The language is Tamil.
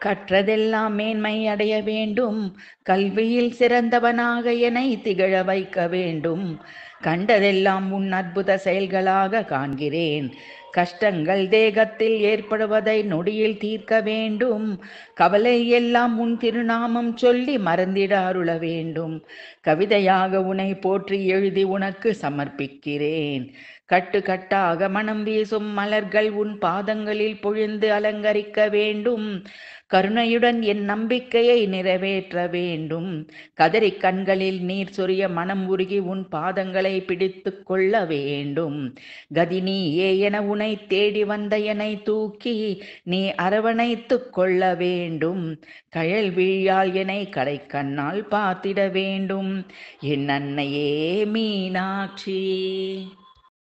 கற்றதெல்லாம் மேன்மை அடைய வேண்டும் கல்வியில் சிறந்தவனாக என்னை திகழ வைக்க வேண்டும் கண்டதெல்லாம் உன் அற்புத செயல்களாக காண்கிறேன் கஷ்டங்கள் தேகத்தில் ஏற்படுவதை நொடியில் தீர்க்க வேண்டும் கவலை எல்லாம் உன் திருநாமம் சொல்லி மறந்திட அருள வேண்டும் கவிதையாக உன்னை போற்றி எழுதி உனக்கு சமர்ப்பிக்கிறேன் கட்டு கட்டாக மனம் வீசும் மலர்கள் உன் பாதங்களில் பொழிந்து அலங்கரிக்க வேண்டும் கருணையுடன் என் நம்பிக்கையை நிறைவேற்ற வேண்டும் கதறி கண்களில் நீர் சொரிய மனம் உருகி உன் பாதங்களை பிடித்து கொள்ள வேண்டும் கதி நீயே என உனை தேடி வந்த என்னை தூக்கி நீ அரவணைத்து கொள்ள வேண்டும் கயல் வீழால் என்னை கடை கண்ணால் பார்த்திட வேண்டும் என் அன்னையே மீனாட்சி